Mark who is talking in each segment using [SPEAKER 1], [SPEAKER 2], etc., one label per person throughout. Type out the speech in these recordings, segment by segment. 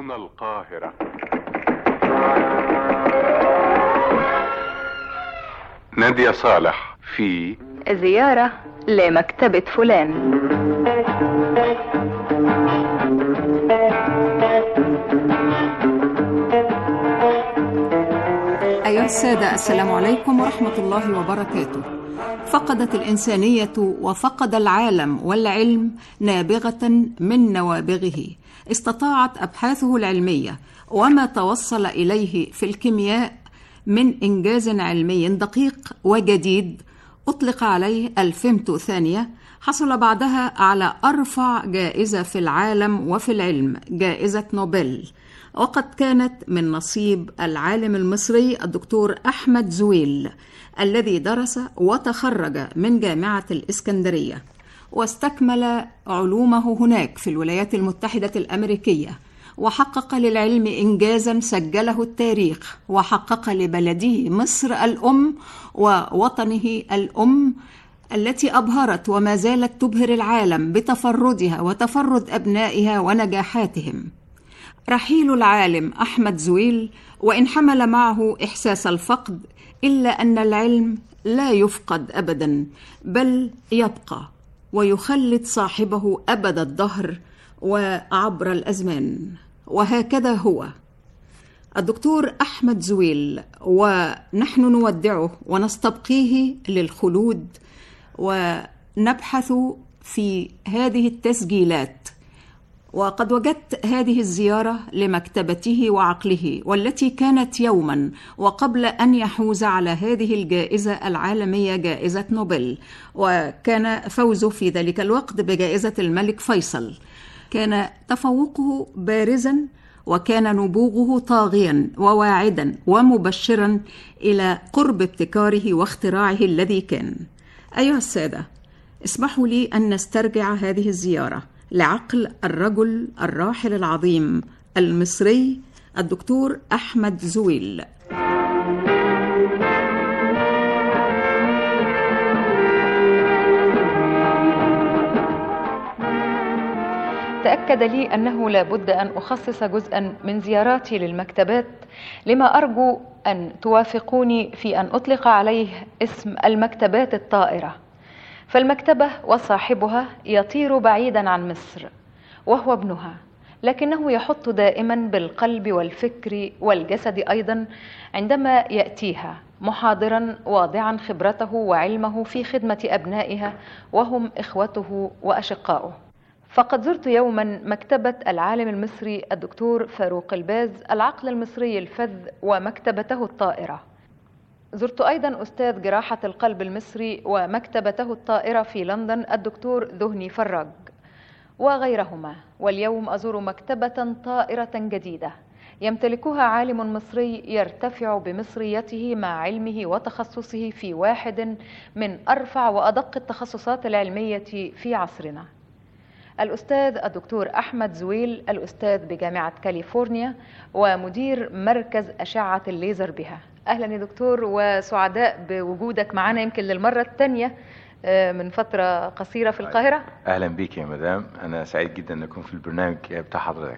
[SPEAKER 1] هنا القاهرة نادية صالح في
[SPEAKER 2] زيارة لمكتبة فلان
[SPEAKER 3] أيها السادة السلام عليكم ورحمة الله وبركاته فقدت الإنسانية وفقد العالم والعلم نابغة من نوابغه استطاعت أبحاثه العلمية وما توصل إليه في الكيمياء من إنجاز علمي دقيق وجديد أطلق عليه الفيمتو ثانية حصل بعدها على أرفع جائزة في العالم وفي العلم جائزة نوبل وقد كانت من نصيب العالم المصري الدكتور أحمد زويل الذي درس وتخرج من جامعة الإسكندرية واستكمل علومه هناك في الولايات المتحدة الأمريكية وحقق للعلم إنجازا سجله التاريخ وحقق لبلده مصر الأم ووطنه الأم التي أبهرت وما زالت تبهر العالم بتفردها وتفرد أبنائها ونجاحاتهم رحيل العالم أحمد زويل وإن حمل معه إحساس الفقد إلا أن العلم لا يفقد أبدا بل يبقى ويخلد صاحبه أبد الدهر وعبر الأزمان وهكذا هو الدكتور أحمد زويل ونحن نودعه ونستبقيه للخلود ونبحث في هذه التسجيلات وقد وجدت هذه الزياره لمكتبته وعقله والتي كانت يوما وقبل ان يحوز على هذه الجائزه العالميه جائزه نوبل وكان فوزه في ذلك الوقت بجائزه الملك فيصل كان تفوقه بارزا وكان نبوغه طاغيا وواعدا ومبشرا الى قرب ابتكاره واختراعه الذي كان ايها الساده اسمحوا لي ان نسترجع هذه الزياره لعقل الرجل الراحل العظيم المصري الدكتور احمد زويل
[SPEAKER 2] تأكد لي أنه لا بد أن أخصص جزءا من زياراتي للمكتبات لما أرجو أن توافقوني في أن أطلق عليه اسم المكتبات الطائرة فالمكتبة وصاحبها يطير بعيدا عن مصر وهو ابنها لكنه يحط دائما بالقلب والفكر والجسد أيضا عندما يأتيها محاضرا واضعا خبرته وعلمه في خدمة أبنائها وهم إخوته وأشقاؤه فقد زرت يوما مكتبة العالم المصري الدكتور فاروق الباز العقل المصري الفذ ومكتبته الطائرة زرت أيضا أستاذ جراحة القلب المصري ومكتبته الطائرة في لندن الدكتور ذهني فراج وغيرهما واليوم أزور مكتبة طائرة جديدة يمتلكها عالم مصري يرتفع بمصريته مع علمه وتخصصه في واحد من أرفع وأدق التخصصات العلمية في عصرنا الأستاذ الدكتور أحمد زويل الأستاذ بجامعة كاليفورنيا ومدير مركز أشعة الليزر بها أهلا يا دكتور وسعداء بوجودك معنا يمكن للمرة الثانية من فترة قصيرة في القاهرة
[SPEAKER 4] أهلا بك يا مدام أنا سعيد جدا أن أكون في البرنامج بتاع حضرتك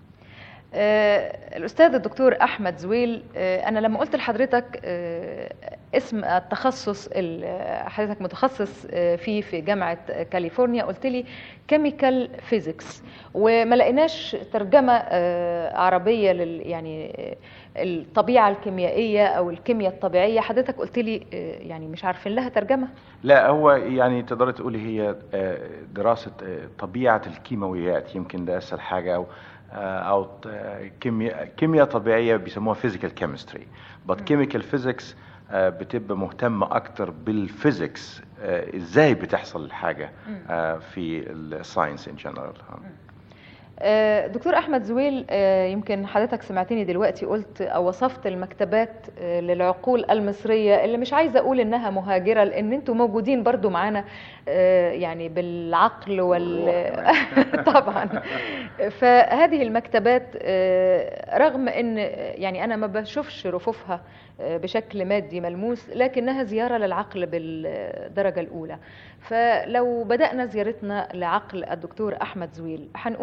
[SPEAKER 2] آه الأستاذ الدكتور أحمد زويل آه أنا لما قلت لحضرتك آه اسم التخصص حضرتك متخصص فيه في جامعة كاليفورنيا قلت لي كيميكال فيزيكس وما لقيناش ترجمة عربية لل يعني الطبيعة الكيميائية أو الكيمياء الطبيعية حضرتك قلت لي يعني مش عارفين لها ترجمة
[SPEAKER 4] لا هو يعني تقدري تقولي هي دراسة طبيعة الكيماويات يمكن ده أسهل حاجة أو او كيمياء كيمياء طبيعيه بيسموها فيزيكال كيمستري بس كيميكال فيزيكس بتبقى مهتمه اكتر بالفيزيكس ازاي بتحصل الحاجه في الساينس ان جنرال
[SPEAKER 2] دكتور احمد زويل يمكن حضرتك سمعتني دلوقتي قلت او وصفت المكتبات للعقول المصريه اللي مش عايزه اقول انها مهاجره لان انتم موجودين برضو معانا يعني بالعقل وال طبعا فهذه المكتبات رغم ان يعني انا ما بشوفش رفوفها بشكل مادي ملموس لكنها زياره للعقل بالدرجه الاولى فلو بدانا زيارتنا لعقل الدكتور احمد زويل هنقول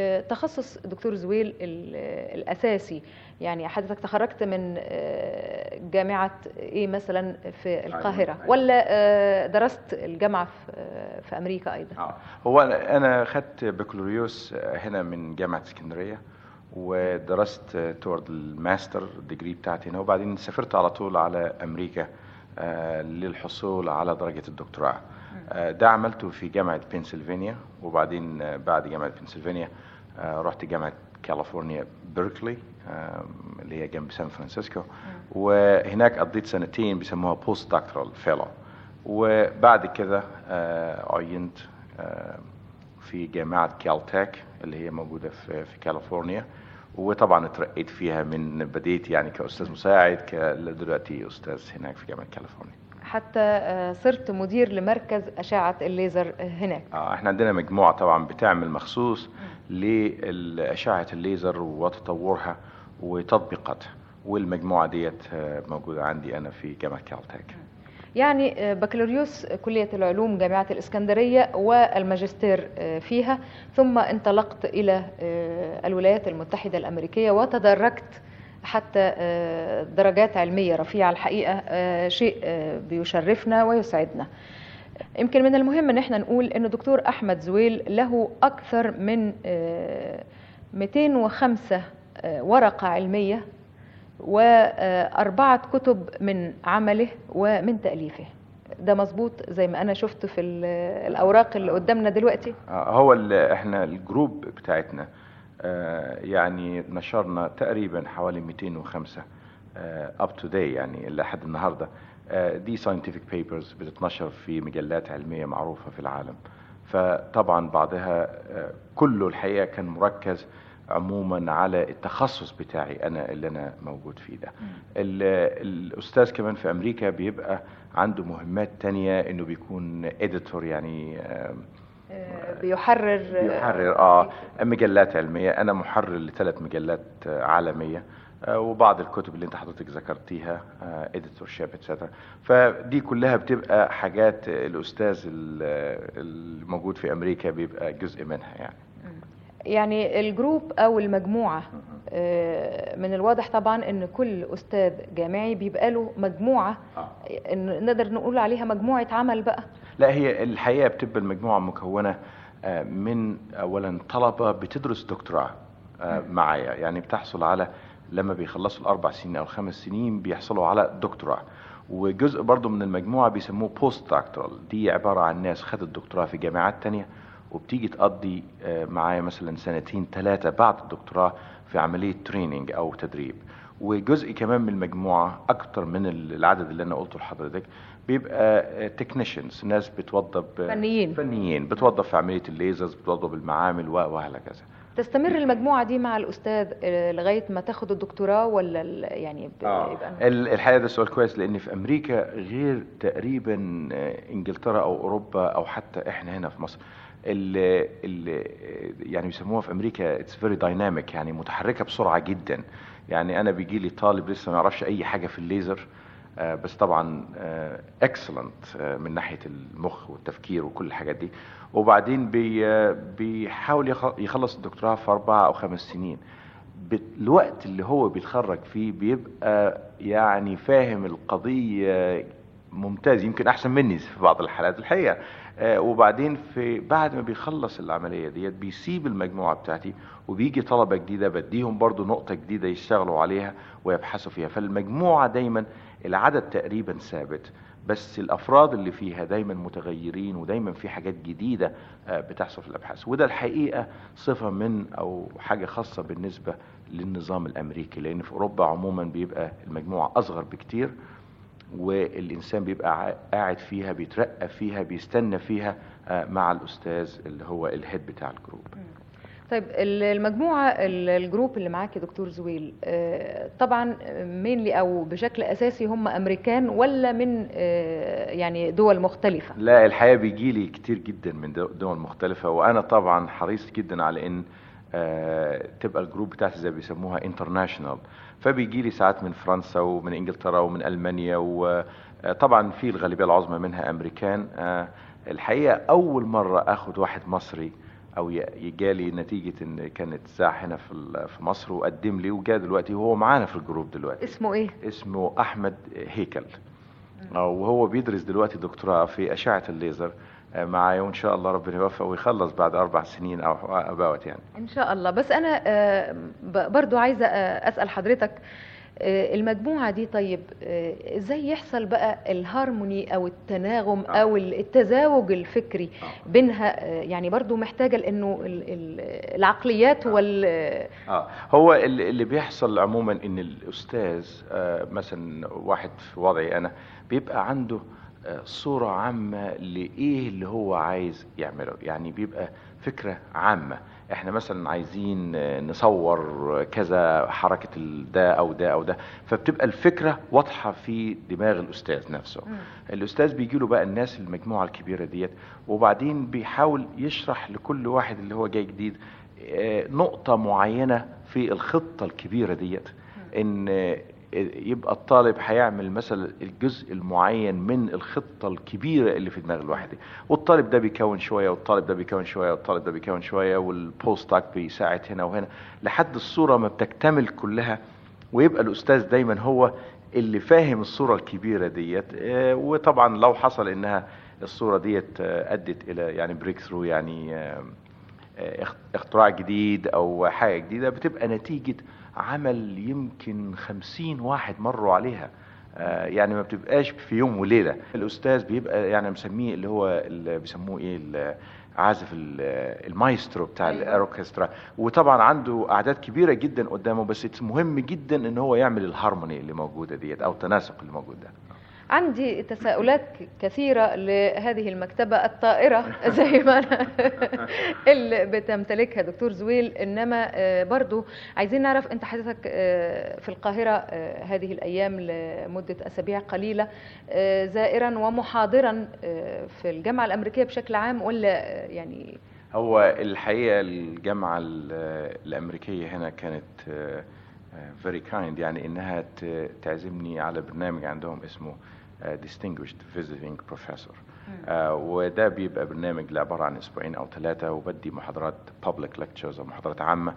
[SPEAKER 2] آه، تخصص دكتور زويل ال- آه، الاساسي يعني حضرتك تخرجت من آه، جامعه ايه مثلا في القاهره
[SPEAKER 4] أيوة.
[SPEAKER 2] ولا آه، درست الجامعه في آه، في امريكا ايضا
[SPEAKER 4] آه. هو انا أنا خدت بكالوريوس هنا من جامعه اسكندريه ودرست تورد الماستر ديجري بتاعتي هنا وبعدين سافرت على طول على امريكا آه، للحصول على درجه الدكتوراه آه، ده عملته في جامعه بنسلفانيا وبعدين آه، بعد جامعه بنسلفانيا آه، رحت جامعه كاليفورنيا بيركلي آه، اللي هي جنب سان فرانسيسكو وهناك قضيت سنتين بيسموها بوست دكتورال فيلو وبعد كده آه، عينت آه، في جامعة كالتك اللي هي موجودة في في كاليفورنيا وطبعا اترقيت فيها من بديت يعني كأستاذ مساعد ك- دلوقتي أستاذ هناك في جامعة كاليفورنيا
[SPEAKER 2] حتى آه، صرت مدير لمركز اشعه الليزر هناك
[SPEAKER 4] آه، احنا عندنا مجموعة طبعا بتعمل مخصوص لأشعة الليزر وتطورها وتطبيقاتها والمجموعة ديت آه، موجودة عندي أنا في جامعة كالتك
[SPEAKER 2] يعني آه، بكالوريوس كلية العلوم جامعة الإسكندرية والماجستير آه، فيها ثم انطلقت إلى آه، الولايات المتحدة الأمريكية وتدرجت حتى آه، درجات علمية رفيعة الحقيقة آه، شيء آه، بيشرفنا ويسعدنا يمكن من المهم ان احنا نقول ان دكتور احمد زويل له اكثر من آه، 205 آه، ورقة علمية وأربعة كتب من عمله ومن تأليفه ده مظبوط زي ما أنا شفت في ال- الأوراق اللي قدامنا دلوقتي
[SPEAKER 4] آه، هو ال- احنا الجروب بتاعتنا آه، يعني نشرنا تقريبا حوالي 205 اب تو داي يعني لحد النهارده آه، دي scientific papers بتتنشر في مجلات علميه معروفه في العالم فطبعا بعضها آه، كله الحقيقه كان مركز عموما على التخصص بتاعي انا اللي انا موجود فيه ده ال- الاستاذ كمان في امريكا بيبقى عنده مهمات تانية انه بيكون اديتور يعني آه،
[SPEAKER 2] آه، بيحرر
[SPEAKER 4] بيحرر اه مجلات علميه انا محرر لثلاث مجلات آه، عالميه آه، وبعض الكتب اللي انت حضرتك ذكرتيها اديتور شيب اتسترا فدي كلها بتبقى حاجات آه، الاستاذ ال- الموجود في امريكا بيبقى جزء منها يعني
[SPEAKER 2] يعني الجروب أو المجموعة آه، من الواضح طبعا ان كل استاذ جامعي بيبقى له مجموعه إن نقدر نقول عليها مجموعه عمل بقى
[SPEAKER 4] لا هي الحقيقه بتبقى المجموعه مكونه آه، من اولا طلبه بتدرس دكتوراه آه، معايا يعني بتحصل على لما بيخلصوا الاربع سنين او الخمس سنين بيحصلوا على دكتوراه وجزء برضو من المجموعه بيسموه بوست دكتورال دي عباره عن ناس خدت دكتوراه في جامعات تانية وبتيجي تقضي آه، معايا مثلا سنتين ثلاثه بعد الدكتوراه في عمليه تريننج او تدريب وجزء كمان من المجموعه اكتر من العدد اللي انا قلته لحضرتك بيبقى تكنيشنز ناس بتوظف
[SPEAKER 2] فنيين.
[SPEAKER 4] فنيين بتوظف في عمليه الليزرز بتوظف بالمعامل و- وهكذا
[SPEAKER 2] تستمر المجموعه دي مع الاستاذ آه، لغايه ما تاخد الدكتوراه ولا ال- يعني ب- يبقى
[SPEAKER 4] ال- الحقيقه ده سؤال كويس لان في امريكا غير تقريبا آه، انجلترا او اوروبا او حتى احنا هنا في مصر ال ال يعني بيسموها في امريكا اتس فيري دايناميك يعني متحركه بسرعه جدا يعني انا بيجي لي طالب لسه ما يعرفش اي حاجه في الليزر آه، بس طبعا اكسلنت من ناحيه المخ والتفكير وكل الحاجات دي وبعدين بي آه، بيحاول يخ- يخلص الدكتوراه في اربعه او خمس سنين بت- الوقت اللي هو بيتخرج فيه بيبقى يعني فاهم القضية ممتاز يمكن أحسن مني في بعض الحالات الحقيقة آه، وبعدين في بعد ما بيخلص العملية ديت بيسيب المجموعة بتاعتي وبيجي طلبة جديدة بديهم برضو نقطة جديدة يشتغلوا عليها ويبحثوا فيها فالمجموعة دايما العدد تقريبا ثابت بس الافراد اللي فيها دايما متغيرين ودايما في حاجات جديده آه، بتحصل في الابحاث وده الحقيقه صفه من او حاجه خاصه بالنسبه للنظام الامريكي لان في اوروبا عموما بيبقى المجموعه اصغر بكتير والانسان بيبقى ع- قاعد فيها بيترقى فيها بيستنى فيها آه، مع الاستاذ اللي هو الهيد بتاع الجروب
[SPEAKER 2] طيب ال- المجموعه ال- الجروب اللي معاك يا دكتور زويل آه، طبعا مينلي او بشكل اساسي هم امريكان ولا من آه، يعني دول مختلفه
[SPEAKER 4] لا الحقيقه بيجي لي كتير جدا من دو- دول مختلفه وانا طبعا حريص جدا على ان آه، تبقى الجروب بتاعتي زي بيسموها انترناشونال فبيجي لي ساعات من فرنسا ومن انجلترا ومن المانيا وطبعا في الغالبيه العظمى منها امريكان آه، الحقيقه اول مره اخد واحد مصري او ي- يجالي نتيجه ان كانت ساعه هنا في ال- في مصر وقدم لي وجا دلوقتي وهو معانا في الجروب دلوقتي
[SPEAKER 2] اسمه ايه
[SPEAKER 4] اسمه احمد هيكل آه، وهو بيدرس دلوقتي دكتوراه في اشعه الليزر آه، معايا وان شاء الله ربنا يوفقه ويخلص بعد اربع سنين او اباوت يعني
[SPEAKER 2] ان شاء الله بس انا آه، ب- برضو عايزه آه، اسال حضرتك آه، المجموعه دي طيب آه، ازاي يحصل بقى الهارموني او التناغم
[SPEAKER 4] آه.
[SPEAKER 2] او التزاوج الفكري
[SPEAKER 4] آه.
[SPEAKER 2] بينها آه، يعني برضو محتاجه لانه ال- ال- العقليات وال
[SPEAKER 4] اه هو اللي اللي بيحصل عموما ان الاستاذ آه مثلا واحد في وضعي انا بيبقى عنده آه صورة عامة لإيه اللي هو عايز يعمله يعني بيبقى فكرة عامة احنا مثلا عايزين آه، نصور كذا حركة ال- ده او ده او ده فبتبقى الفكرة واضحة في دماغ الاستاذ نفسه
[SPEAKER 2] مم.
[SPEAKER 4] الاستاذ بيجي له بقى الناس المجموعه الكبيره ديت وبعدين بيحاول يشرح لكل واحد اللي هو جاي جديد آه، نقطه معينه في الخطه الكبيره ديت ان آه، يبقى الطالب هيعمل مثلا الجزء المعين من الخطه الكبيره اللي في دماغ الواحد والطالب ده بيكون شويه والطالب ده بيكون شويه والطالب ده بيكون شويه والبوستاك بيساعد هنا وهنا لحد الصوره ما بتكتمل كلها ويبقى الاستاذ دايما هو اللي فاهم الصوره الكبيره ديت آه، وطبعا لو حصل انها الصوره ديت آه، ادت الى يعني بريك ثرو يعني آه، آه، اخ- اختراع جديد او حاجه جديده بتبقى نتيجه عمل يمكن خمسين واحد مروا عليها آه، يعني ما بتبقاش في يوم وليله الاستاذ بيبقى يعني مسميه اللي هو اللي بيسموه ايه ال- عازف ال- المايسترو بتاع
[SPEAKER 2] أيوة.
[SPEAKER 4] الاوركسترا وطبعا عنده اعداد كبيره جدا قدامه بس مهم جدا ان هو يعمل الهارموني اللي موجوده ديت او التناسق اللي موجود ده
[SPEAKER 2] عندي تساؤلات كثيرة لهذه المكتبة الطائرة زي ما أنا اللي بتمتلكها دكتور زويل إنما آه، برضو عايزين نعرف أنت حضرتك آه، في القاهرة آه، هذه الأيام لمدة أسابيع قليلة آه، زائرا ومحاضرا آه، في الجامعة الأمريكية بشكل عام ولا آه، يعني
[SPEAKER 4] هو الحقيقه الجامعه ال- الامريكيه هنا كانت فيري كايند يعني انها ت- تعزمني على برنامج عندهم اسمه آه، distinguished visiting professor آه، وده بيبقى برنامج عباره عن اسبوعين او ثلاثه وبدي محاضرات public lectures او محاضرات عامه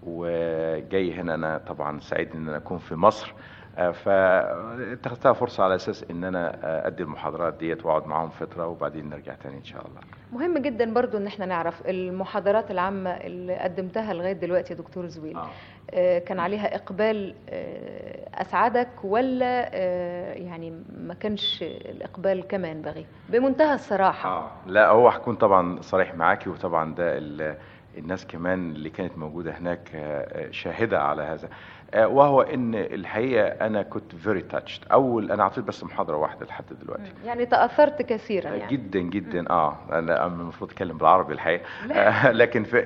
[SPEAKER 4] وجاي هنا انا طبعا سعيد ان انا اكون في مصر آه، فاتخذتها فرصه على اساس ان انا آه، ادي المحاضرات ديت واقعد معاهم فتره وبعدين نرجع تاني ان شاء الله
[SPEAKER 2] مهم جدا برضو ان احنا نعرف المحاضرات العامة اللي قدمتها لغاية دلوقتي يا دكتور زويل
[SPEAKER 4] آه.
[SPEAKER 2] آه، كان عليها اقبال آه، اسعدك ولا آه، يعني ما كانش الاقبال كما ينبغي بمنتهى الصراحه
[SPEAKER 4] اه لا هو هكون طبعا صريح معاكي وطبعا ده ال- الناس كمان اللي كانت موجوده هناك آه، آه، شاهده على هذا آه، وهو ان الحقيقه انا كنت فيري تاتشد اول انا اعطيت بس محاضره واحده لحد دلوقتي
[SPEAKER 2] يعني تاثرت كثيرا يعني
[SPEAKER 4] جدا جدا اه انا أنا المفروض اتكلم بالعربي الحقيقه آه لكن في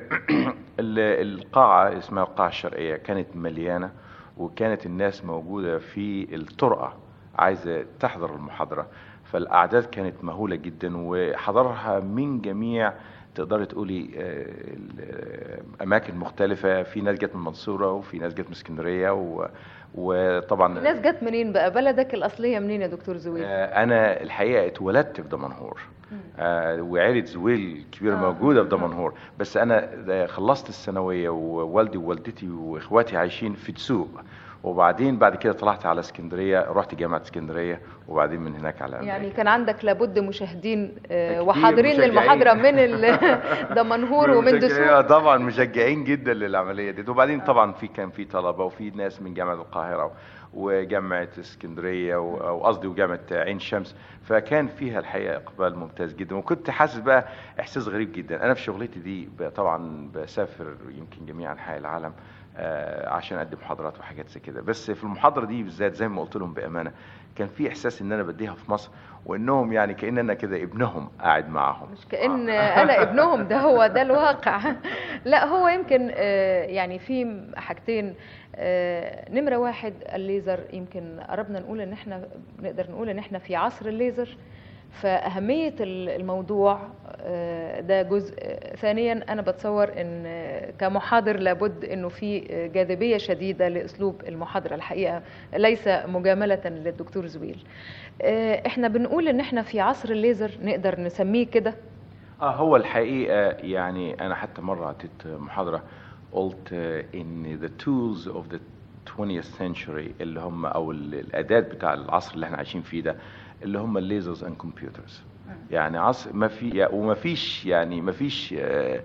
[SPEAKER 4] ال- القاعه اسمها القاعه الشرقيه كانت مليانه وكانت الناس موجوده في الطرقه عايزه تحضر المحاضره فالاعداد كانت مهوله جدا وحضرها من جميع تقدري تقولي آه، ال- اماكن مختلفه في ناس جت من المنصوره وفي ناس جت من اسكندريه و- وطبعا
[SPEAKER 2] الناس جت منين بقى بلدك الاصليه منين يا دكتور زويل
[SPEAKER 4] آه، انا الحقيقه اتولدت في دمنهور آه وعيلة زويل كبيرة
[SPEAKER 2] آه.
[SPEAKER 4] موجودة في دمنهور بس أنا ده خلصت الثانوية ووالدي ووالدتي وإخواتي عايشين في دسوق وبعدين بعد كده طلعت على اسكندرية رحت جامعة اسكندرية وبعدين من هناك على أمريكا
[SPEAKER 2] يعني كان عندك لابد مشاهدين آه،
[SPEAKER 4] كتير
[SPEAKER 2] وحاضرين
[SPEAKER 4] مشجعين.
[SPEAKER 2] للمحاضره من ال- دمنهور ومن
[SPEAKER 4] مشجعين-
[SPEAKER 2] دسوق
[SPEAKER 4] طبعا مشجعين جدا للعمليه دي وبعدين طبعا في كان في طلبه وفي ناس من جامعه القاهره وجامعه اسكندريه و- وقصدي وجامعه عين شمس فكان فيها الحقيقه اقبال ممتاز جدا وكنت حاسس بقى احساس غريب جدا انا في شغلتي دي ب- طبعا بسافر يمكن جميع انحاء العالم آه، عشان اقدم محاضرات وحاجات زي كده بس في المحاضره دي بالذات زي ما قلت لهم بامانه كان في احساس ان انا بديها في مصر وانهم يعني كان انا كده ابنهم قاعد معاهم
[SPEAKER 2] مش كأن أنا ابنهم ده هو ده الواقع لا هو يمكن آه، يعني في حاجتين آه، نمرة واحد الليزر يمكن قربنا نقول إن إحنا نقدر نقول إن إحنا في عصر الليزر فأهمية ال- الموضوع آه، ده جزء آه، ثانيا أنا بتصور إن آه، كمحاضر لابد إنه في آه، جاذبية شديدة لأسلوب المحاضرة الحقيقة ليس مجاملة للدكتور زويل آه، إحنا بنقول إن إحنا في عصر الليزر نقدر نسميه كده
[SPEAKER 4] اه هو الحقيقه يعني انا حتى مره اعطيت محاضره قلت آه، ان the tools of the 20th century اللي هم او ال- الاداه بتاع العصر اللي احنا عايشين فيه ده اللي هم الليزرز اند كمبيوترز يعني عصر ما في وما فيش يعني ما فيش آه،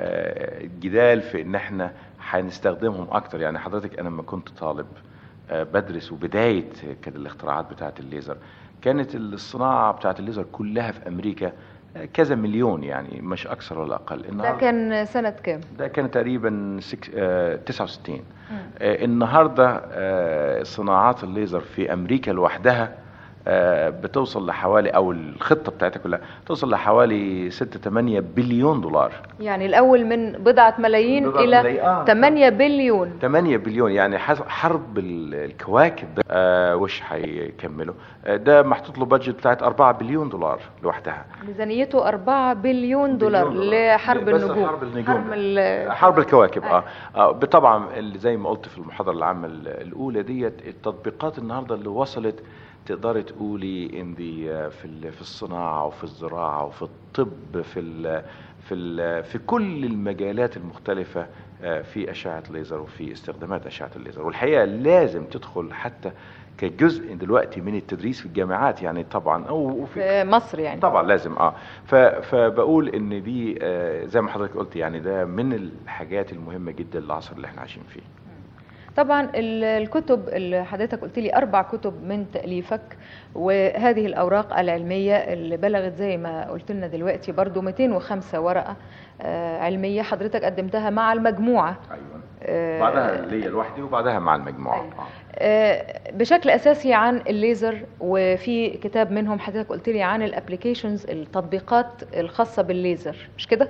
[SPEAKER 4] آه، جدال في ان احنا هنستخدمهم اكتر يعني حضرتك انا لما كنت طالب آه، بدرس وبدايه كانت الاختراعات بتاعه الليزر كانت الصناعه بتاعه الليزر كلها في امريكا آه، كذا مليون يعني مش اكثر ولا اقل
[SPEAKER 2] ده كان سنة كام؟
[SPEAKER 4] ده كان تقريبا سك- آه، 69 آه، النهارده آه، صناعات الليزر في امريكا لوحدها آه، بتوصل لحوالي او الخطه بتاعتها كلها توصل لحوالي 6 8 بليون دولار
[SPEAKER 2] يعني الأول من بضعة ملايين
[SPEAKER 4] بضعة
[SPEAKER 2] إلى
[SPEAKER 4] ملايين، آه.
[SPEAKER 2] 8 بليون
[SPEAKER 4] 8 بليون يعني حس- حرب ال- الكواكب ده آه وش هيكملوا آه ده محطوط له بادجت بتاعت 4 بليون دولار لوحدها
[SPEAKER 2] ميزانيته 4 بليون دولار
[SPEAKER 4] بليون دولار.
[SPEAKER 2] لحرب
[SPEAKER 4] بس
[SPEAKER 2] النجوم
[SPEAKER 4] حرب النجوم.
[SPEAKER 2] حرب ال-
[SPEAKER 4] حرب الكواكب
[SPEAKER 2] أيوة.
[SPEAKER 4] اه, آه طبعا اللي زي ما قلت في المحاضره العامه ال- الاولى ديت التطبيقات النهارده اللي وصلت تقدري تقولي ان دي في ال- في الصناعه وفي الزراعه وفي الطب في ال في ال في كل المجالات المختلفه آه، في اشعه ليزر وفي استخدامات اشعه الليزر والحقيقه لازم تدخل حتى كجزء دلوقتي من التدريس في الجامعات يعني طبعا او وفي
[SPEAKER 2] في مصر يعني
[SPEAKER 4] طبعا لازم اه ف- فبقول ان دي آه، زي ما حضرتك قلت يعني ده من الحاجات المهمه جدا للعصر اللي احنا عايشين فيه
[SPEAKER 2] طبعا ال- الكتب اللي حضرتك قلت لي اربع كتب من تاليفك وهذه الاوراق العلميه اللي بلغت زي ما قلت لنا دلوقتي برضو 205 ورقه آه، علميه حضرتك قدمتها مع المجموعه
[SPEAKER 4] ايوه
[SPEAKER 2] آه،
[SPEAKER 4] بعدها ليا لوحدي وبعدها مع المجموعه
[SPEAKER 2] أيوة.
[SPEAKER 4] آه.
[SPEAKER 2] آه، بشكل اساسي عن الليزر وفي كتاب منهم حضرتك قلت لي عن الابلكيشنز التطبيقات الخاصه بالليزر مش كده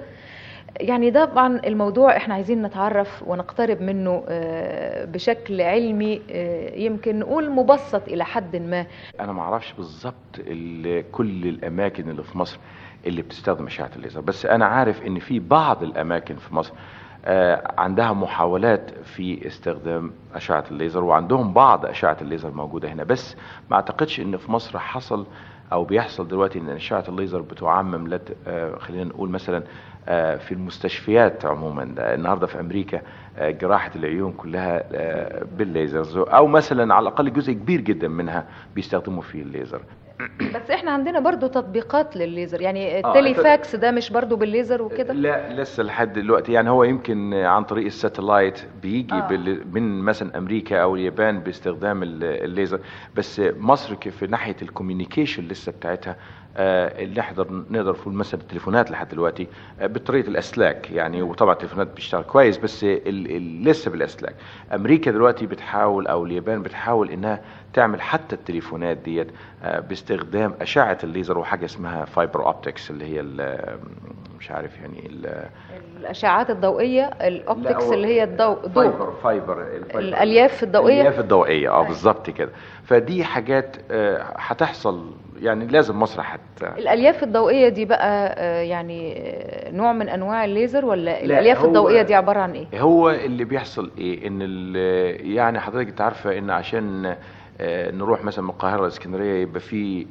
[SPEAKER 2] يعني ده طبعا الموضوع احنا عايزين نتعرف ونقترب منه آه، بشكل علمي آه، يمكن نقول مبسط الى حد ما
[SPEAKER 4] انا ما اعرفش بالظبط ال- كل الاماكن اللي في مصر اللي بتستخدم اشعه الليزر بس انا عارف ان في بعض الاماكن في مصر آه، عندها محاولات في استخدام اشعه الليزر وعندهم بعض اشعه الليزر موجوده هنا بس ما اعتقدش ان في مصر حصل او بيحصل دلوقتي ان اشعه الليزر بتعمم لد آه، خلينا نقول مثلا آه، في المستشفيات عموما ده النهارده في امريكا آه، جراحه العيون كلها آه، بالليزرز او مثلا على الاقل جزء كبير جدا منها بيستخدموا فيه الليزر
[SPEAKER 2] بس احنا عندنا برضو تطبيقات للليزر يعني
[SPEAKER 4] آه،
[SPEAKER 2] التليفاكس ده مش برضو بالليزر وكده
[SPEAKER 4] لا لسه لحد دلوقتي يعني هو يمكن عن طريق الساتلايت بيجي
[SPEAKER 2] آه.
[SPEAKER 4] آه. من مثلا امريكا او اليابان باستخدام ال- الليزر بس مصر ك- في ناحيه الكوميونيكيشن لسه بتاعتها آه اللي نقدر نقدر نقول مثلا التليفونات لحد دلوقتي آه بطريقه الاسلاك يعني وطبعا التليفونات بتشتغل كويس بس ال ال لسه بالاسلاك امريكا دلوقتي بتحاول او اليابان بتحاول انها تعمل حتى التليفونات ديت آه باستخدام اشعه الليزر وحاجه اسمها فايبر اوبتكس اللي هي ال- مش عارف يعني ال-
[SPEAKER 2] الاشعاعات الضوئيه الاوبتكس
[SPEAKER 4] لا،
[SPEAKER 2] اللي هي الضوء ضوء
[SPEAKER 4] فايبر فايبر الفايبر.
[SPEAKER 2] الالياف الضوئيه
[SPEAKER 4] الالياف الضوئيه اه
[SPEAKER 2] أيوة.
[SPEAKER 4] بالظبط كده فدي حاجات آه، هتحصل يعني لازم مصر حت
[SPEAKER 2] الالياف الضوئيه دي بقى آه، يعني آه، نوع من انواع الليزر ولا
[SPEAKER 4] لا،
[SPEAKER 2] الالياف
[SPEAKER 4] هو-
[SPEAKER 2] الضوئيه دي عباره عن ايه
[SPEAKER 4] هو اللي بيحصل ايه ان ال- يعني حضرتك انت عارفه ان عشان آه، نروح مثلا من القاهره لاسكندريه يبقى في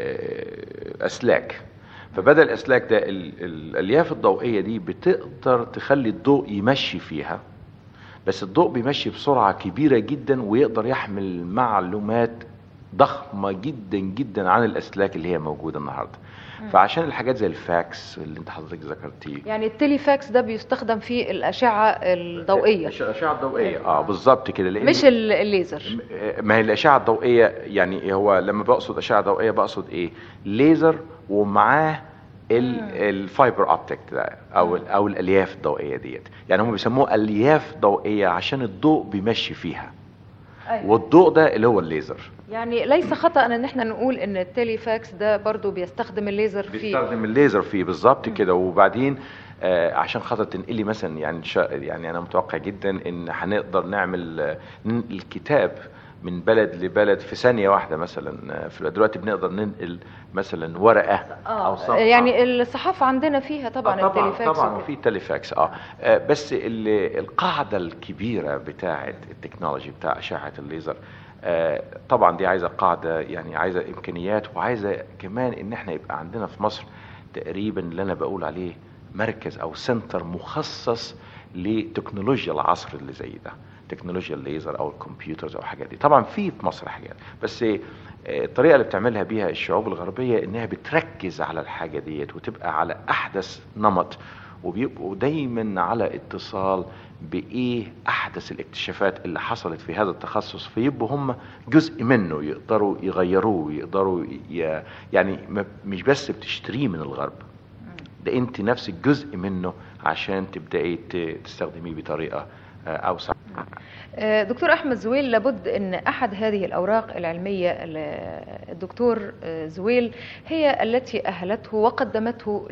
[SPEAKER 4] آه، اسلاك فبدل الاسلاك ده ال- ال- الالياف الضوئيه دي بتقدر تخلي الضوء يمشي فيها بس الضوء بيمشي بسرعه كبيره جدا ويقدر يحمل معلومات ضخمه جدا جدا عن الاسلاك اللي هي موجوده النهارده فعشان الحاجات زي الفاكس اللي انت حضرتك ذكرتيه
[SPEAKER 2] يعني التليفاكس ده بيستخدم في الاشعه الضوئيه
[SPEAKER 4] الأش- الاشعه الضوئيه اه بالظبط كده لأن
[SPEAKER 2] مش ال- الليزر
[SPEAKER 4] ما هي الاشعه الضوئيه يعني هو لما بقصد اشعه ضوئيه بقصد ايه ليزر ومعاه ال- الفايبر اوبتيك ده او ال- او الالياف الضوئيه ديت يعني هم بيسموه الياف ضوئيه عشان الضوء بيمشي فيها
[SPEAKER 2] أيوة.
[SPEAKER 4] والضوء ده اللي هو الليزر
[SPEAKER 2] يعني ليس خطا ان احنا نقول ان التليفاكس ده برضو بيستخدم الليزر في
[SPEAKER 4] بيستخدم الليزر فيه بالظبط كده وبعدين آه عشان خاطر تنقلي مثلا يعني شا يعني انا متوقع جدا ان هنقدر نعمل آه، ننقل كتاب من بلد لبلد في ثانيه واحده مثلا آه، في دلوقتي بنقدر ننقل مثلا ورقه او صفحه
[SPEAKER 2] يعني الصحافه عندنا فيها طبعا,
[SPEAKER 4] آه طبعا
[SPEAKER 2] التليفاكس
[SPEAKER 4] طبعا
[SPEAKER 2] وكده.
[SPEAKER 4] وفي تليفاكس اه, آه بس ال- القاعده الكبيره بتاعه التكنولوجي بتاع اشعه الليزر آه طبعا دي عايزه قاعده يعني عايزه امكانيات وعايزه كمان ان احنا يبقى عندنا في مصر تقريبا اللي انا بقول عليه مركز او سنتر مخصص لتكنولوجيا العصر اللي زي ده تكنولوجيا الليزر او الكمبيوترز او الحاجات دي طبعا في في مصر حاجات بس آه، الطريقه اللي بتعملها بيها الشعوب الغربيه انها بتركز على الحاجه ديت وتبقى على احدث نمط وبيبقوا دايما على اتصال بايه احدث الاكتشافات اللي حصلت في هذا التخصص فيبقوا هم جزء منه يقدروا يغيروه يقدروا ي... يعني ما- مش بس بتشتريه من الغرب ده انت نفسك جزء منه عشان تبداي ت- تستخدميه بطريقه آه، اوسع
[SPEAKER 2] آه، دكتور أحمد زويل لابد أن أحد هذه الأوراق العلمية ال- الدكتور آه، زويل هي التي أهلته وقدمته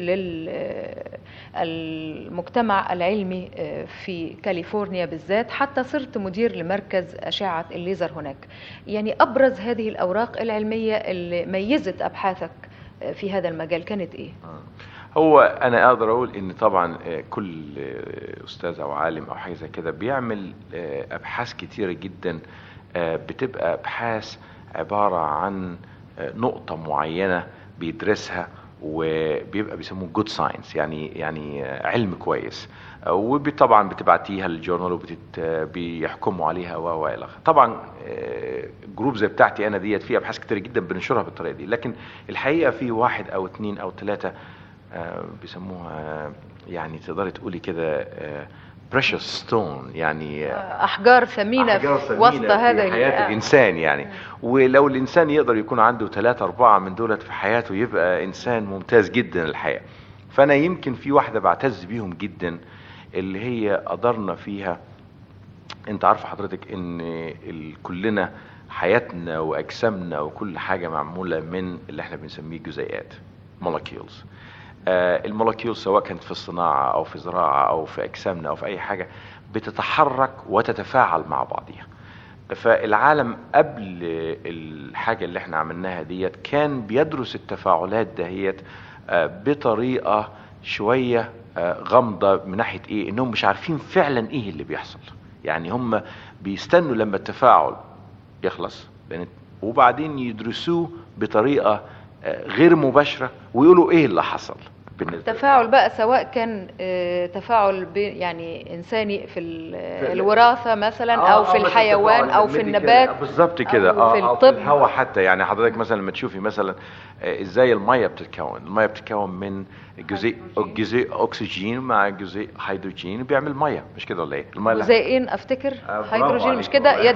[SPEAKER 2] للمجتمع العلمي آه، في كاليفورنيا بالذات حتى صرت مدير لمركز أشعة الليزر هناك يعني أبرز هذه الأوراق العلمية اللي ميزت أبحاثك آه، في هذا المجال كانت إيه؟
[SPEAKER 4] هو انا اقدر اقول ان طبعا آه، كل آه، استاذ او عالم او حاجه زي كده بيعمل آه، ابحاث كتيره جدا آه، بتبقى ابحاث عباره عن آه، نقطه معينه بيدرسها وبيبقى بيسموه جود ساينس يعني يعني آه، علم كويس آه، وطبعا بتبعتيها للجورنال وبتت آه، بيحكموا عليها و و الى آخره. طبعا آه، جروب زي بتاعتي انا ديت فيها ابحاث كتير جدا بننشرها بالطريقه دي لكن الحقيقه في واحد او اثنين او ثلاثه آه، بيسموها يعني تقدري تقولي كده بريشس ستون يعني آه،
[SPEAKER 2] أحجار ثمينة
[SPEAKER 4] أحجار
[SPEAKER 2] في
[SPEAKER 4] ثمينة
[SPEAKER 2] وسط
[SPEAKER 4] في
[SPEAKER 2] هذا
[SPEAKER 4] حياة
[SPEAKER 2] ال-
[SPEAKER 4] الإنسان يعني ولو الإنسان يقدر يكون عنده ثلاثة أربعة من دولت في حياته يبقى إنسان ممتاز جدا الحقيقة فأنا يمكن في واحدة بعتز بيهم جدا اللي هي قدرنا فيها انت عارفه حضرتك ان ال- كلنا حياتنا واجسامنا وكل حاجه معموله من اللي احنا بنسميه جزيئات molecules آه المولكيول سواء كانت في الصناعه او في زراعه او في اجسامنا او في اي حاجه بتتحرك وتتفاعل مع بعضها فالعالم قبل الحاجه اللي احنا عملناها ديت كان بيدرس التفاعلات دهيت آه، بطريقه شويه آه، غامضه من ناحيه ايه انهم مش عارفين فعلا ايه اللي بيحصل يعني هم بيستنوا لما التفاعل يخلص لأن- وبعدين يدرسوه بطريقه آه، غير مباشره ويقولوا ايه اللي حصل بالنسبه
[SPEAKER 2] تفاعل بقى سواء كان آه، تفاعل بي- يعني انساني في ال-
[SPEAKER 4] في-
[SPEAKER 2] الوراثه مثلا
[SPEAKER 4] آه،
[SPEAKER 2] او
[SPEAKER 4] آه،
[SPEAKER 2] في
[SPEAKER 4] مثلا
[SPEAKER 2] الحيوان
[SPEAKER 4] التفاعل
[SPEAKER 2] او في
[SPEAKER 4] الميديكال،
[SPEAKER 2] النبات
[SPEAKER 4] بالظبط كده
[SPEAKER 2] أو في
[SPEAKER 4] اه أو
[SPEAKER 2] الطب.
[SPEAKER 4] الهواء حتى يعني حضرتك مثلا لما تشوفي مثلا آه، ازاي الميه بتتكون الميه بتتكون من جزيء جزيء اكسجين مع جزيء هيدروجين بيعمل ميه مش كده ولا ايه الميه اللي-
[SPEAKER 2] جزيئين افتكر
[SPEAKER 4] آه، برافو
[SPEAKER 2] هيدروجين مش
[SPEAKER 4] عليك
[SPEAKER 2] كده
[SPEAKER 4] والله.
[SPEAKER 2] يد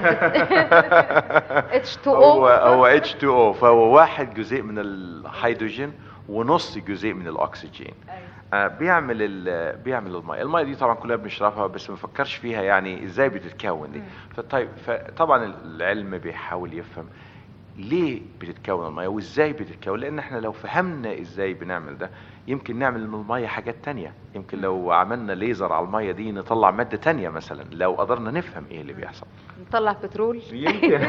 [SPEAKER 2] H2O
[SPEAKER 4] هو هو H2O فهو واحد جزيء من الهيدروجين ونص جزيء من الاكسجين آه، بيعمل ال- بيعمل الميه الميه دي طبعا كلنا بنشربها بس ما بنفكرش فيها يعني ازاي بتتكون دي فطيب فطبعا العلم بيحاول يفهم ليه بتتكون الميه وازاي بتتكون لان احنا لو فهمنا ازاي بنعمل ده يمكن نعمل من الميه حاجات تانية يمكن لو عملنا ليزر على الميه دي نطلع ماده تانية مثلا لو قدرنا نفهم ايه اللي بيحصل
[SPEAKER 2] نطلع بترول
[SPEAKER 4] يمكن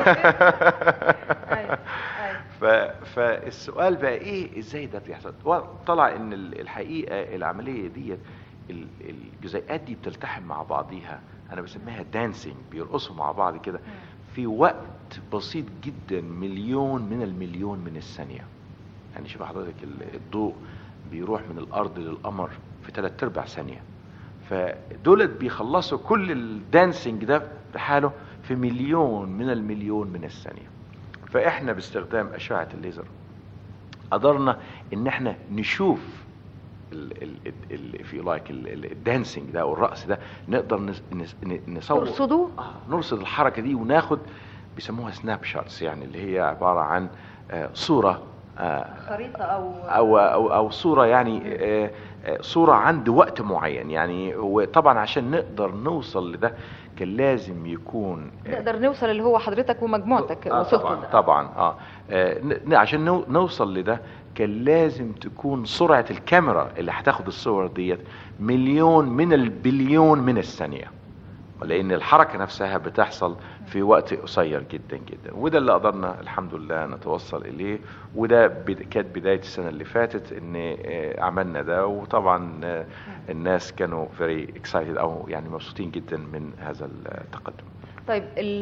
[SPEAKER 2] أيوة، أيوة.
[SPEAKER 4] ف... فالسؤال بقى ايه ازاي ده بيحصل طلع ان ال- الحقيقه العمليه ديت ال- الجزيئات دي بتلتحم مع بعضيها انا بسميها دانسينج بيرقصوا مع بعض كده في وقت بسيط جدا مليون من المليون من الثانيه يعني شوف حضرتك ال- الضوء بيروح من الارض للقمر في ثلاث ارباع ثانيه فدولت بيخلصوا كل الدانسينج ده بحاله في مليون من المليون من الثانيه فاحنا باستخدام اشعه الليزر قدرنا ان احنا نشوف ال ال ال في لايك الدانسينج ده او الرقص ده نقدر نس- نس- ن- نصور
[SPEAKER 2] ترصدوه
[SPEAKER 4] آه، نرصد الحركه دي وناخد بيسموها سناب شوتس يعني اللي هي عباره عن آه، صوره آه،
[SPEAKER 2] خريطه او
[SPEAKER 4] او او او صوره يعني آه، آه، صوره عند وقت معين يعني وطبعا عشان نقدر نوصل لده كان لازم يكون آه،
[SPEAKER 2] نقدر نوصل اللي هو حضرتك ومجموعتك
[SPEAKER 4] آه
[SPEAKER 2] وصلتوا
[SPEAKER 4] طبعا
[SPEAKER 2] ده.
[SPEAKER 4] طبعا اه آه، ن- ن- عشان نو- نوصل لده كان لازم تكون سرعه الكاميرا اللي هتاخد الصور ديت مليون من البليون من الثانيه لان الحركه نفسها بتحصل في وقت قصير جدا جدا وده اللي قدرنا الحمد لله نتوصل اليه وده بد- كانت بدايه السنه اللي فاتت ان آه، عملنا ده وطبعا آه، الناس كانوا very excited او يعني مبسوطين جدا من هذا التقدم
[SPEAKER 2] طيب ال-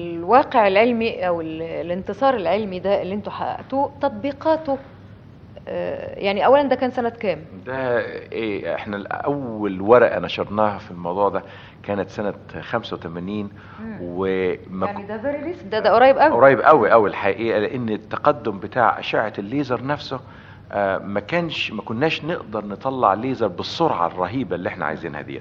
[SPEAKER 2] الواقع العلمي او ال- الانتصار العلمي ده اللي انتوا حققتوه تطبيقاته آه، يعني اولا ده كان سنه كام
[SPEAKER 4] ده ايه احنا اول ورقه نشرناها في الموضوع ده كانت سنه 85 وما
[SPEAKER 2] يعني ده فيري ريسنت ده ده قريب قوي
[SPEAKER 4] قريب قوي قوي الحقيقه لان التقدم بتاع اشعه الليزر نفسه آه، ما كانش ما كناش نقدر نطلع ليزر بالسرعه الرهيبه اللي احنا عايزينها دي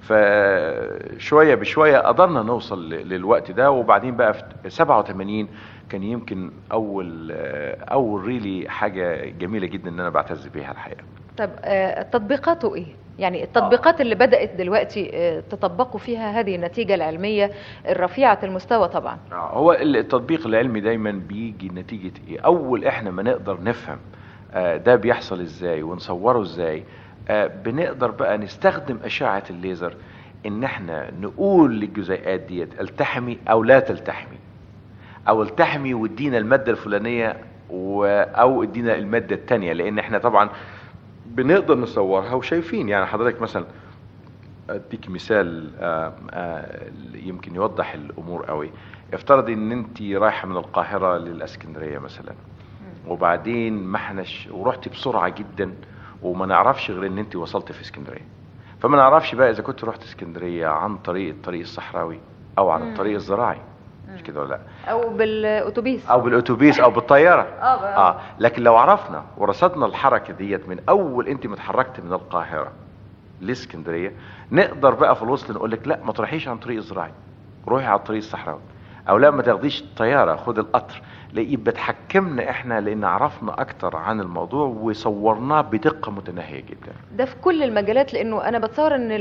[SPEAKER 4] فشويه بشويه قدرنا نوصل ل- للوقت ده وبعدين بقى في 87 كان يمكن اول آه، اول ريلي حاجه جميله جدا ان انا بعتز بيها الحقيقه
[SPEAKER 2] طب آه، تطبيقاته ايه يعني التطبيقات اللي بدات دلوقتي آه، تطبقوا فيها هذه النتيجه العلميه الرفيعه المستوى طبعا
[SPEAKER 4] هو التطبيق العلمي دايما بيجي نتيجة ايه اول احنا ما نقدر نفهم آه، ده بيحصل ازاي ونصوره ازاي آه، بنقدر بقى نستخدم اشعة الليزر ان احنا نقول للجزيئات ديت التحمي او لا تلتحمي او التحمي وادينا المادة الفلانية و- او ادينا المادة التانية لان احنا طبعا بنقدر نصورها وشايفين يعني حضرتك مثلا اديك مثال آه، آه، يمكن يوضح الامور قوي افترض ان انت رايحه من القاهره للاسكندريه مثلا وبعدين ما احناش ورحتي بسرعه جدا وما نعرفش غير ان انت وصلت في اسكندريه فما نعرفش بقى اذا كنت رحت اسكندريه عن طريق الطريق الصحراوي او عن الطريق الزراعي مش كده ولا لا
[SPEAKER 2] او بالاتوبيس
[SPEAKER 4] او بالاتوبيس او بالطياره
[SPEAKER 2] اه بقى.
[SPEAKER 4] اه لكن لو عرفنا ورصدنا الحركه ديت من اول انت ما اتحركت من القاهره لاسكندريه نقدر بقى في الوصل نقول لك لا ما تروحيش عن طريق الزراعي روحي على الطريق الصحراوي او لا ما تاخديش الطياره خد القطر لا يبقى اتحكمنا احنا لان عرفنا اكتر عن الموضوع وصورناه بدقه متناهيه جدا
[SPEAKER 2] ده في كل المجالات لانه انا بتصور ان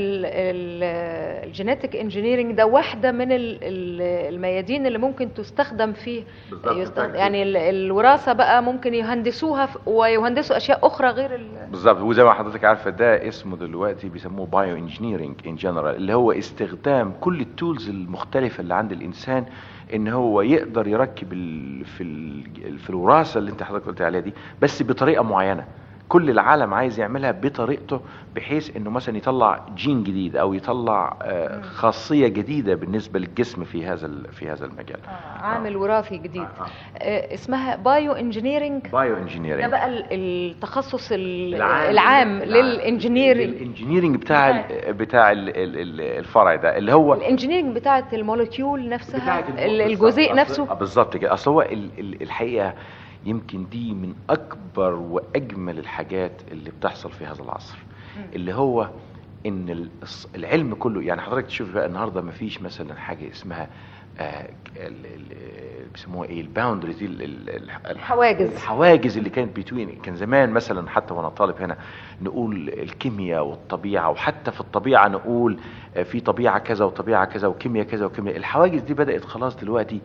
[SPEAKER 2] الجينيتك انجينيرنج ده واحده من ال- ال- الميادين اللي ممكن تستخدم فيه
[SPEAKER 4] بالظبط،
[SPEAKER 2] يستخدم
[SPEAKER 4] بالظبط.
[SPEAKER 2] يعني ال- الوراثه بقى ممكن يهندسوها ف- ويهندسوا اشياء اخرى غير ال-
[SPEAKER 4] بالظبط وزي ما حضرتك عارفه ده اسمه دلوقتي بيسموه بايو انجينيرنج ان جنرال اللي هو استخدام كل التولز المختلفه اللي عند الانسان ان هو يقدر يركب ال في ال في الوراثه اللي انت حضرتك قلت عليها دي بس بطريقه معينه كل العالم عايز يعملها بطريقته بحيث انه مثلا يطلع جين جديد او يطلع آه، خاصيه جديده بالنسبه للجسم في هذا ال- في هذا المجال
[SPEAKER 2] عامل وراثي جديد
[SPEAKER 4] آه.
[SPEAKER 2] آه، اسمها بايو انجينيرنج
[SPEAKER 4] بايو
[SPEAKER 2] ده
[SPEAKER 4] انجينيرنج
[SPEAKER 2] بقى ال- التخصص ال-
[SPEAKER 4] العام-
[SPEAKER 2] العام للانجينيرنج
[SPEAKER 4] الانجينيرنج بتاع ال- بتاع ال- ال- ال- الفرع ده اللي هو
[SPEAKER 2] الانجينيرنج بتاعه المولكيول نفسها
[SPEAKER 4] بتاعت
[SPEAKER 2] ال-
[SPEAKER 4] بالظبط.
[SPEAKER 2] الجزيء
[SPEAKER 4] أصل-
[SPEAKER 2] نفسه
[SPEAKER 4] آه، بالظبط كده اصل هو ال- ال- الحقيقه يمكن دي من اكبر واجمل الحاجات اللي بتحصل في هذا العصر اللي هو ان ال- الص- العلم كله يعني حضرتك تشوف بقى النهارده ما فيش مثلا حاجه اسمها آه، ال- ال- بيسموها ايه الباوندريز دي ال- ال- ال-
[SPEAKER 2] الحواجز.
[SPEAKER 4] الحواجز اللي كانت بتوين كان زمان مثلا حتى وانا طالب هنا نقول الكيمياء والطبيعه وحتى في الطبيعه نقول آه، في طبيعه كذا وطبيعه كذا وكيمياء كذا وكيمياء الحواجز دي بدات خلاص دلوقتي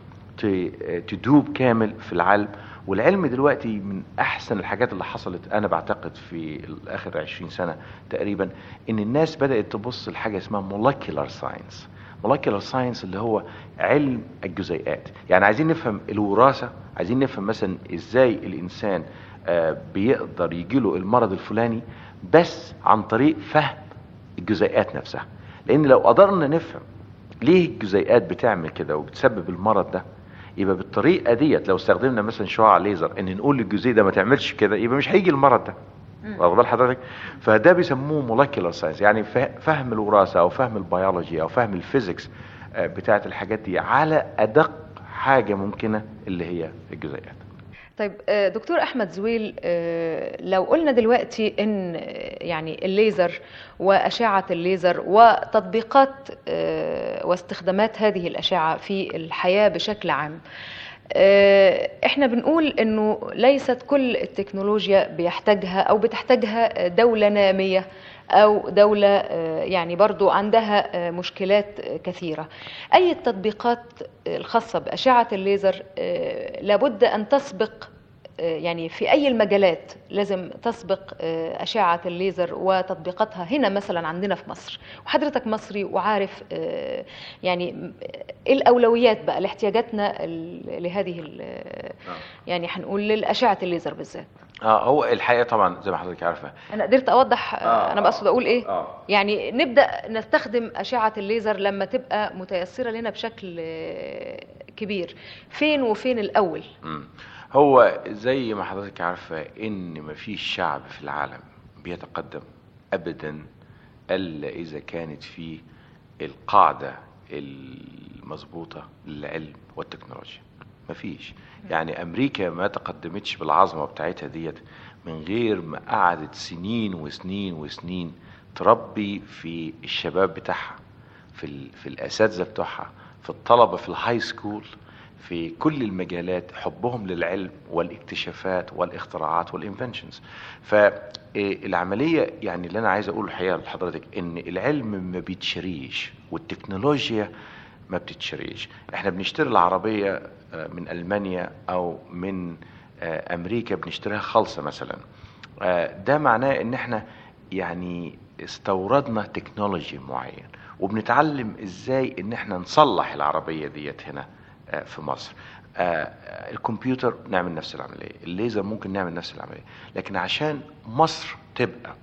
[SPEAKER 4] ت- تدوب كامل في العلم والعلم دلوقتي من احسن الحاجات اللي حصلت انا بعتقد في اخر 20 سنه تقريبا ان الناس بدات تبص لحاجه اسمها molecular science molecular science اللي هو علم الجزيئات يعني عايزين نفهم الوراثه عايزين نفهم مثلا ازاي الانسان آه، بيقدر يجيله المرض الفلاني بس عن طريق فهم الجزيئات نفسها لان لو قدرنا نفهم ليه الجزيئات بتعمل كده وبتسبب المرض ده يبقى بالطريقه ديت لو استخدمنا مثلا شعاع ليزر ان نقول للجزيء ده ما تعملش كده يبقى مش هيجي المرض ده واخد بال حضرتك فده بيسموه مولكيولار ساينس يعني فه- فهم الوراثه او فهم البيولوجي او فهم الفيزيكس آه، بتاعه الحاجات دي على ادق حاجه ممكنه اللي هي الجزيئات
[SPEAKER 2] طيب آه، دكتور احمد زويل آه، لو قلنا دلوقتي ان آه، يعني الليزر واشعه الليزر وتطبيقات آه، واستخدامات هذه الاشعه في الحياه بشكل عام آه، احنا بنقول انه ليست كل التكنولوجيا بيحتاجها او بتحتاجها دولة نامية او دولة آه، يعني برضو عندها آه، مشكلات آه، كثيرة اي التطبيقات الخاصة باشعة الليزر آه، لابد ان تسبق آه، يعني في اي المجالات لازم تسبق آه، اشعه الليزر وتطبيقاتها هنا مثلا عندنا في مصر وحضرتك مصري وعارف آه، يعني م- ايه الاولويات بقى لاحتياجاتنا ال- لهذه ال- يعني هنقول للاشعه الليزر بالذات
[SPEAKER 4] اه هو الحقيقه طبعا زي ما حضرتك عارفه
[SPEAKER 2] انا قدرت اوضح
[SPEAKER 4] آه،
[SPEAKER 2] انا بقصد اقول ايه
[SPEAKER 4] اه
[SPEAKER 2] يعني نبدا نستخدم اشعه الليزر لما تبقى متيسره لنا بشكل آه، كبير فين وفين الاول
[SPEAKER 4] مم. هو زي ما حضرتك عارفة ان مفيش شعب في العالم بيتقدم ابدا الا اذا كانت فيه القاعدة المظبوطة للعلم والتكنولوجيا مفيش يعني امريكا ما تقدمتش بالعظمة بتاعتها ديت من غير ما قعدت سنين وسنين وسنين تربي في الشباب بتاعها في ال... في الاساتذه بتوعها في الطلبه في الهاي سكول في كل المجالات حبهم للعلم والاكتشافات والاختراعات والانفنشنز فالعمليه يعني اللي انا عايز اقوله الحقيقه لحضرتك ان العلم ما بيتشريش والتكنولوجيا ما بتتشريش احنا بنشتري العربيه آه، من المانيا او من آه، امريكا بنشتريها خالصه مثلا آه، ده معناه ان احنا يعني استوردنا تكنولوجي معين وبنتعلم ازاي ان احنا نصلح العربيه ديت هنا آه، في مصر آه، آه، الكمبيوتر نعمل نفس العمليه الليزر ممكن نعمل نفس العمليه لكن عشان مصر تبقى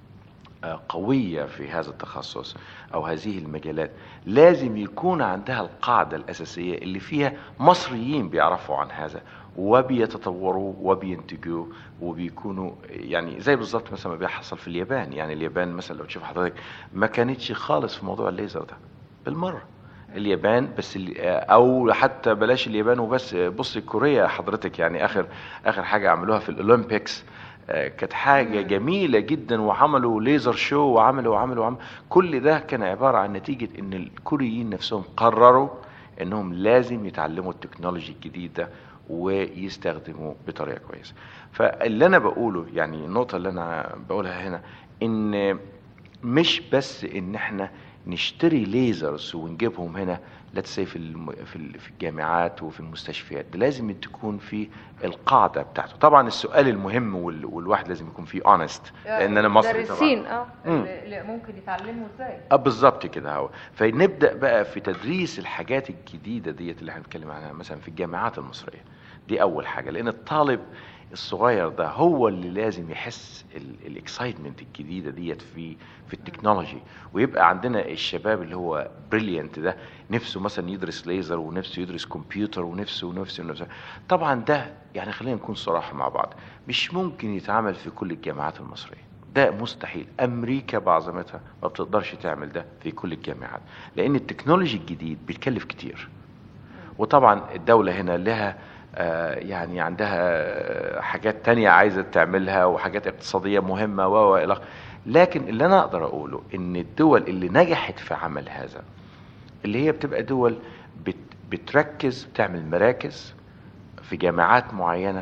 [SPEAKER 4] آه، قوية في هذا التخصص أو هذه المجالات لازم يكون عندها القاعدة الأساسية اللي فيها مصريين بيعرفوا عن هذا وبيتطوروا وبينتجوا وبيكونوا يعني زي بالظبط مثلا ما بيحصل في اليابان يعني اليابان مثلا لو تشوف حضرتك ما كانتش خالص في موضوع الليزر ده بالمرة اليابان بس ال- او حتى بلاش اليابان وبس بص كوريا حضرتك يعني اخر اخر حاجه عملوها في الاولمبيكس آه، كانت حاجة جميلة جدا وعملوا ليزر شو وعملوا وعملوا وعملوا كل ده كان عبارة عن نتيجة ان الكوريين نفسهم قرروا انهم لازم يتعلموا التكنولوجي الجديد ده ويستخدموه بطريقة كويسة فاللي انا بقوله يعني النقطة اللي انا بقولها هنا ان مش بس ان احنا نشتري ليزرز ونجيبهم هنا let's say في الم- في ال- في الجامعات وفي المستشفيات ده لازم تكون في القاعده بتاعته طبعا السؤال المهم وال- والواحد لازم يكون فيه honest لان انا مصري طبعا
[SPEAKER 2] مدرسين اه
[SPEAKER 4] مم.
[SPEAKER 2] اللي ممكن يتعلموا ازاي
[SPEAKER 4] اه بالظبط كده هو فنبدا بقى في تدريس الحاجات الجديده ديت اللي احنا بنتكلم عنها مثلا في الجامعات المصريه دي اول حاجه لان الطالب الصغير ده هو اللي لازم يحس الاكسايتمنت الجديده ديت في في التكنولوجي ويبقى عندنا الشباب اللي هو بريليانت ده نفسه مثلا يدرس ليزر ونفسه يدرس كمبيوتر ونفسه ونفسه ونفسه طبعا ده يعني خلينا نكون صراحه مع بعض مش ممكن يتعمل في كل الجامعات المصريه ده مستحيل امريكا بعظمتها ما بتقدرش تعمل ده في كل الجامعات لان التكنولوجي الجديد بيتكلف كتير وطبعا الدولة هنا لها آه، يعني عندها آه، حاجات تانية عايزة تعملها وحاجات اقتصادية مهمة و و إلى آخره. لكن اللي أنا أقدر أقوله إن الدول اللي نجحت في عمل هذا اللي هي بتبقى دول بت بتركز بتعمل مراكز في جامعات معينة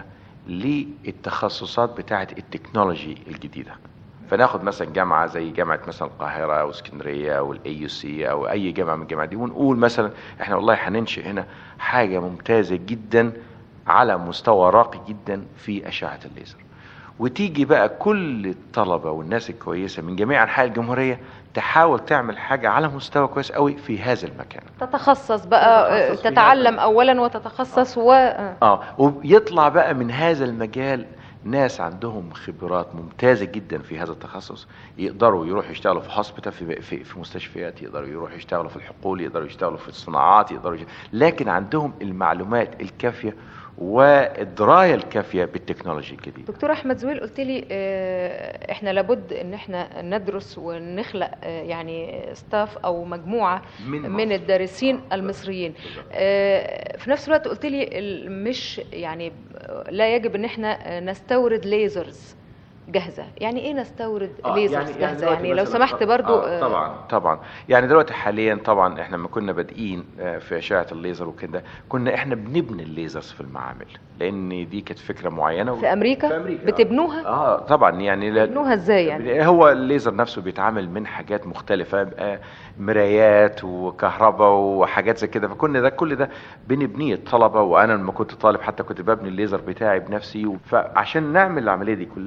[SPEAKER 4] للتخصصات بتاعة التكنولوجي الجديدة فناخد مثلا جامعة زي جامعة مثلا القاهرة أو اسكندرية أو الاي يو سي أو أي جامعة من الجامعات دي ونقول مثلا احنا والله هننشئ هنا حاجة ممتازة جدا على مستوى راقي جدا في أشعة الليزر وتيجي بقى كل الطلبة والناس الكويسة من جميع أنحاء الجمهورية تحاول تعمل حاجة على مستوى كويس قوي في هذا المكان
[SPEAKER 2] تتخصص بقى
[SPEAKER 4] تتخصص في
[SPEAKER 2] تتعلم
[SPEAKER 4] هذا.
[SPEAKER 2] اولا وتتخصص و آه.
[SPEAKER 4] اه ويطلع بقى من هذا المجال ناس عندهم خبرات ممتازة جدا في هذا التخصص يقدروا يروحوا يشتغلوا في هوسبيتال في, في, في مستشفيات يقدروا يروحوا يشتغلوا في الحقول يقدروا يشتغلوا في الصناعات يقدروا يشتغلوا لكن عندهم المعلومات الكافية والدراية الكافية بالتكنولوجي الجديد
[SPEAKER 2] دكتور احمد زويل قلت لي آه، احنا لابد ان احنا ندرس ونخلق آه، يعني ستاف او مجموعه
[SPEAKER 4] من
[SPEAKER 2] من
[SPEAKER 4] مصر.
[SPEAKER 2] الدارسين
[SPEAKER 4] آه،
[SPEAKER 2] المصريين
[SPEAKER 4] بالظبط.
[SPEAKER 2] آه، في نفس الوقت قلت لي ال- مش يعني لا يجب ان احنا نستورد ليزرز جاهزه يعني ايه نستورد
[SPEAKER 4] آه،
[SPEAKER 2] ليزرز
[SPEAKER 4] يعني
[SPEAKER 2] جاهزه
[SPEAKER 4] دلوقتي
[SPEAKER 2] يعني لو
[SPEAKER 4] مثلاً-
[SPEAKER 2] سمحت برضو
[SPEAKER 4] آه طبعا طبعا يعني دلوقتي حاليا طبعا احنا لما كنا بادئين آه، في اشعه الليزر وكده كنا احنا بنبني الليزرز في المعامل لان دي كانت فكره معينه و-
[SPEAKER 2] في امريكا,
[SPEAKER 4] في أمريكا، آه.
[SPEAKER 2] بتبنوها
[SPEAKER 4] اه طبعا يعني لا-
[SPEAKER 2] بتبنوها ازاي يعني
[SPEAKER 4] هو الليزر نفسه بيتعامل من حاجات مختلفة آه، مرايات وكهرباء وحاجات زي كده فكنا ده كل ده بنبنيه الطلبة وانا لما كنت طالب حتى كنت ببني الليزر بتاعي بنفسي فعشان نعمل العملية دي كلها بنبقى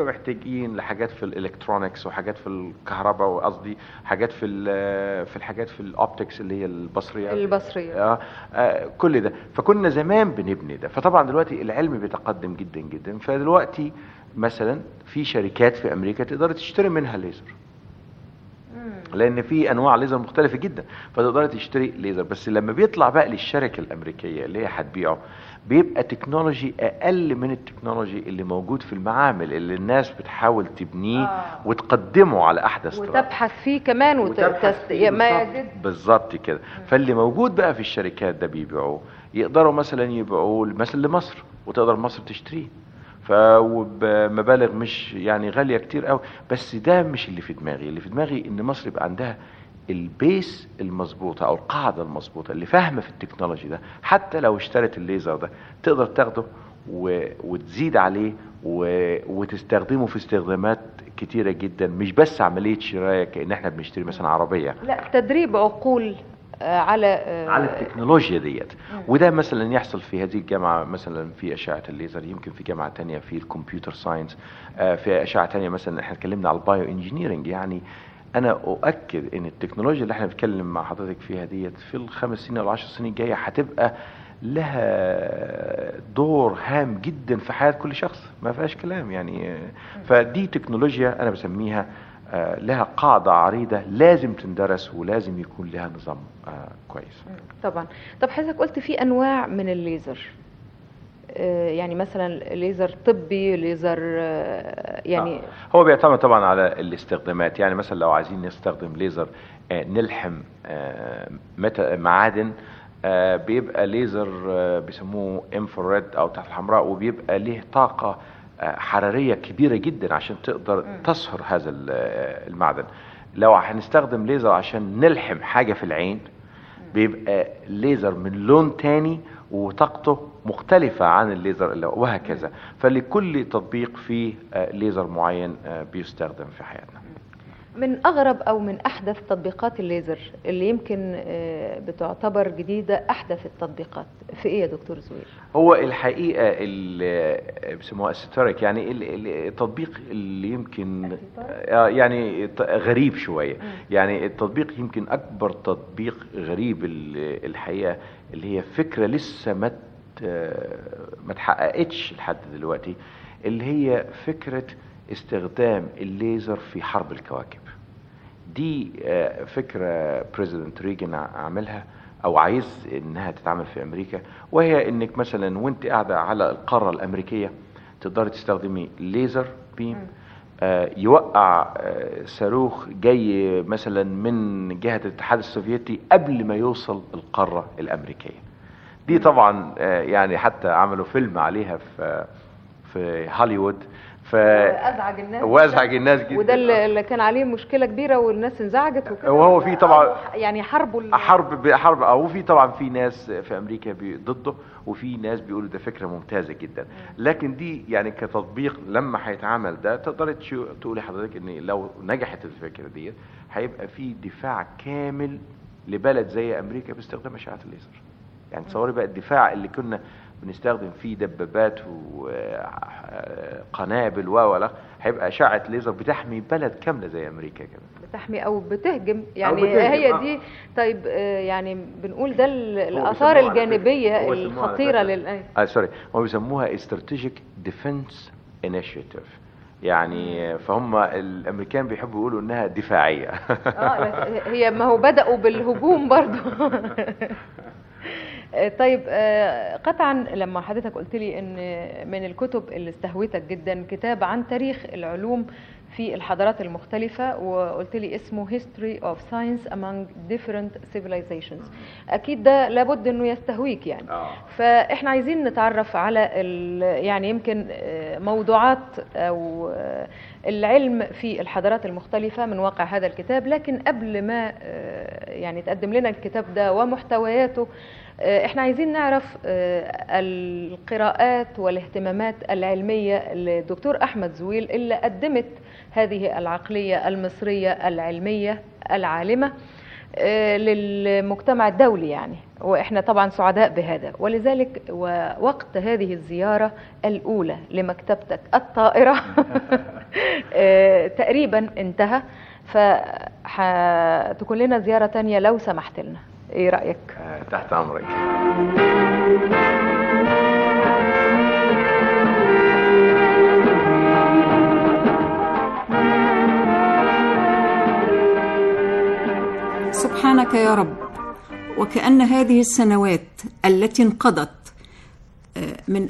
[SPEAKER 4] محتاجين لحاجات في الالكترونكس وحاجات في الكهرباء وقصدي حاجات في ال- في الحاجات في الاوبتكس اللي هي البصريات
[SPEAKER 2] البصرية
[SPEAKER 4] آه آه كل ده فكنا زمان بنبني ده فطبعا دلوقتي العلم بيتقدم جدا جدا فدلوقتي مثلا في شركات في امريكا تقدر تشتري منها ليزر لان في انواع ليزر مختلفه جدا فتقدر تشتري ليزر بس لما بيطلع بقى للشركه الامريكيه اللي هي هتبيعه بيبقى تكنولوجي اقل من التكنولوجي اللي موجود في المعامل اللي الناس بتحاول تبنيه
[SPEAKER 2] آه.
[SPEAKER 4] وتقدمه على احدث طرق.
[SPEAKER 2] وتبحث فيه كمان
[SPEAKER 4] وتبحث
[SPEAKER 2] وتست...
[SPEAKER 4] فيه
[SPEAKER 2] ما
[SPEAKER 4] بالظبط-
[SPEAKER 2] يزيد
[SPEAKER 4] بالظبط كده فاللي موجود بقى في الشركات ده بيبيعوه يقدروا مثلا يبيعوه مثلا لمصر وتقدر مصر تشتريه فبمبالغ مش يعني غاليه كتير قوي بس ده مش اللي في دماغي اللي في دماغي ان مصر يبقى عندها البيس المظبوطه او القاعده المظبوطه اللي فاهمه في التكنولوجي ده حتى لو اشترت الليزر ده تقدر تاخده و... وتزيد عليه و... وتستخدمه في استخدامات كتيره جدا مش بس عمليه شرايه كان احنا بنشتري مثلا عربيه
[SPEAKER 2] لا تدريب عقول آه، على آه،
[SPEAKER 4] على التكنولوجيا ديت وده مثلا يحصل في هذه الجامعة مثلا في أشعة الليزر يمكن في جامعة تانية في الكمبيوتر ساينس آه، في أشعة تانية مثلا احنا اتكلمنا على البايو انجينيرنج يعني أنا أؤكد إن التكنولوجيا اللي احنا بنتكلم مع حضرتك فيها ديت في الخمس سنين أو العشر سنين الجاية هتبقى لها دور هام جدا في حياة كل شخص ما فيهاش كلام يعني آه، فدي تكنولوجيا أنا بسميها آه، لها قاعدة عريضة لازم تندرس ولازم يكون لها نظام آه، كويس
[SPEAKER 2] طبعا طب حضرتك قلت في انواع من الليزر آه، يعني مثلا ليزر طبي ليزر آه، يعني
[SPEAKER 4] هو بيعتمد طبعا على الاستخدامات يعني مثلا لو عايزين نستخدم ليزر آه، نلحم آه، متا- معادن آه، بيبقى ليزر آه، بيسموه انفراد او تحت الحمراء وبيبقى ليه طاقة آه، حرارية كبيرة جدا عشان تقدر تصهر هذا ال- آه، المعدن لو هنستخدم ليزر عشان نلحم حاجة في العين بيبقى ليزر من لون تاني وطاقته مختلفة عن الليزر اللي وهكذا فلكل تطبيق فيه آه، ليزر معين آه، بيستخدم في حياتنا
[SPEAKER 2] من اغرب او من احدث تطبيقات الليزر اللي يمكن آه، بتعتبر جديده احدث التطبيقات في ايه يا دكتور زويل
[SPEAKER 4] هو الحقيقة اللي بيسموها استريك يعني ال- ال- التطبيق اللي يمكن آه، يعني ت- غريب شوية يعني التطبيق يمكن أكبر تطبيق غريب ال- الحقيقة اللي هي فكرة لسه ما ت- ما اتحققتش لحد دلوقتي اللي هي فكرة استخدام الليزر في حرب الكواكب دي آه، فكرة بريزيدنت ريجن عاملها او عايز انها تتعمل في امريكا وهي انك مثلا وانت قاعدة على القارة الامريكية تقدري تستخدمي ليزر بيم آه، يوقع آه، صاروخ جاي مثلا من جهة الاتحاد السوفيتي قبل ما يوصل القارة الامريكية دي طبعا آه، يعني حتى عملوا فيلم عليها في في هوليوود ف
[SPEAKER 2] ازعج الناس
[SPEAKER 4] وازعج الناس جدا
[SPEAKER 2] وده اللي اللي كان عليه مشكله كبيره والناس انزعجت وكده
[SPEAKER 4] وهو في طبعا-
[SPEAKER 2] أو يعني حربوا ال-
[SPEAKER 4] حرب حرب او في طبعا في ناس في امريكا بي- ضده وفي ناس بيقولوا ده فكره ممتازه جدا لكن دي يعني كتطبيق لما هيتعمل ده تقدري تشو- تقولي حضرتك ان لو نجحت الفكره دي هيبقى في دفاع كامل لبلد زي امريكا باستخدام اشعه الليزر يعني تصوري بقى الدفاع اللي كنا بنستخدم فيه دبابات وقنابل و ولا هيبقى اشعه ليزر بتحمي بلد كامله زي امريكا كده
[SPEAKER 2] بتحمي او بتهجم يعني
[SPEAKER 4] بتهجم،
[SPEAKER 2] هي
[SPEAKER 4] آه.
[SPEAKER 2] دي طيب آه، يعني بنقول ده ال-
[SPEAKER 4] هو
[SPEAKER 2] الاثار
[SPEAKER 4] بيسموها على فكرة-
[SPEAKER 2] الجانبيه
[SPEAKER 4] هو بيسموها على
[SPEAKER 2] الخطيره
[SPEAKER 4] فكرة-
[SPEAKER 2] لل
[SPEAKER 4] اه سوري هم بيسموها استراتيجيك ديفنس انيشيتيف يعني فهم الامريكان بيحبوا يقولوا انها دفاعيه
[SPEAKER 2] اه لا، هي ما هو بداوا بالهجوم برضو آه، طيب آه، قطعا لما حضرتك قلت لي ان من الكتب اللي استهوتك جدا كتاب عن تاريخ العلوم في الحضارات المختلفة وقلت لي اسمه History of Science Among Different Civilizations أكيد ده لابد أنه يستهويك يعني
[SPEAKER 4] آه.
[SPEAKER 2] فإحنا عايزين نتعرف على ال- يعني يمكن آه، موضوعات أو آه، العلم في الحضارات المختلفة من واقع هذا الكتاب لكن قبل ما آه، يعني تقدم لنا الكتاب ده ومحتوياته آه، احنا عايزين نعرف آه، القراءات والاهتمامات العلمية للدكتور أحمد زويل اللي قدمت هذه العقلية المصرية العلمية العالمة آه، للمجتمع الدولي يعني واحنا طبعا سعداء بهذا ولذلك ووقت هذه الزياره الاولى لمكتبتك الطائره آه، تقريبا انتهى فهتكون لنا زياره تانية لو سمحت لنا ايه رايك
[SPEAKER 4] آه، تحت امرك
[SPEAKER 3] سبحانك يا رب وكأن هذه السنوات التي انقضت آه، من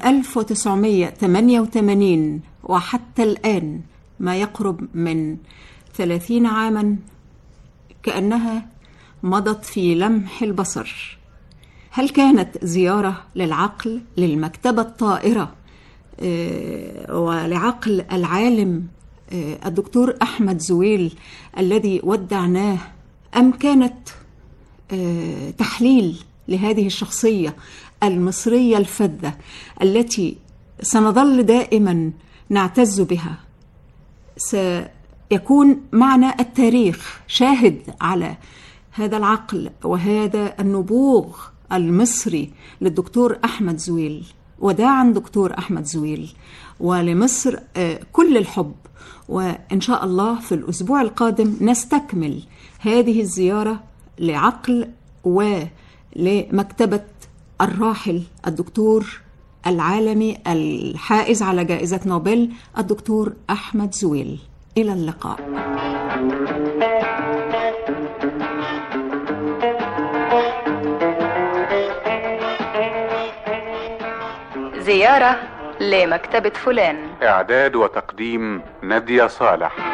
[SPEAKER 3] 1988 وحتى الآن ما يقرب من 30 عاما كأنها مضت في لمح البصر هل كانت زيارة للعقل للمكتبة الطائرة آه، ولعقل العالم آه، الدكتور أحمد زويل الذي ودعناه أم كانت آه، تحليل لهذه الشخصية المصرية الفذة التي سنظل دائما نعتز بها سيكون معنا التاريخ شاهد على هذا العقل وهذا النبوغ المصري للدكتور أحمد زويل وداعا دكتور أحمد زويل ولمصر آه، كل الحب وإن شاء الله في الأسبوع القادم نستكمل هذه الزيارة لعقل ولمكتبة الراحل الدكتور العالمي الحائز على جائزة نوبل الدكتور أحمد زويل إلى اللقاء
[SPEAKER 2] زياره لمكتبه فلان
[SPEAKER 1] إعداد وتقديم نادية صالح